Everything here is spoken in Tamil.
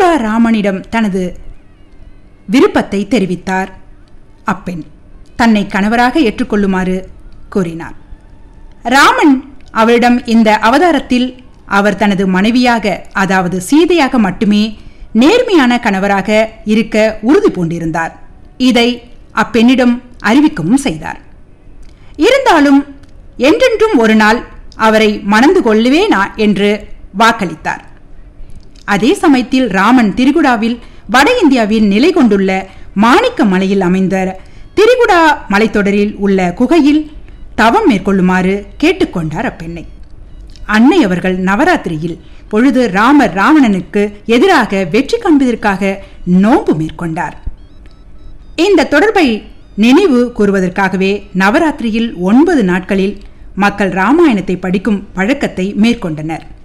திரிகுடா ராமனிடம் தனது விருப்பத்தை தெரிவித்தார் அப்பெண் தன்னை கணவராக ஏற்றுக்கொள்ளுமாறு கூறினார் ராமன் அவரிடம் இந்த அவதாரத்தில் அவர் தனது மனைவியாக அதாவது சீதையாக மட்டுமே நேர்மையான கணவராக இருக்க உறுதி பூண்டிருந்தார் இதை அப்பெண்ணிடம் அறிவிக்கவும் செய்தார் இருந்தாலும் என்றென்றும் ஒரு நாள் அவரை மணந்து கொள்ளுவேனா என்று வாக்களித்தார் அதே சமயத்தில் ராமன் திரிகுடாவில் வட இந்தியாவில் நிலை கொண்டுள்ள மாணிக்க மலையில் அமைந்த திரிகுடா மலைத்தொடரில் உள்ள குகையில் தவம் மேற்கொள்ளுமாறு கேட்டுக்கொண்டார் அப்பெண்ணை அன்னை அவர்கள் நவராத்திரியில் பொழுது ராமர் ராவணனுக்கு எதிராக வெற்றி காண்பதற்காக நோன்பு மேற்கொண்டார் இந்த தொடர்பை நினைவு கூறுவதற்காகவே நவராத்திரியில் ஒன்பது நாட்களில் மக்கள் ராமாயணத்தை படிக்கும் பழக்கத்தை மேற்கொண்டனர்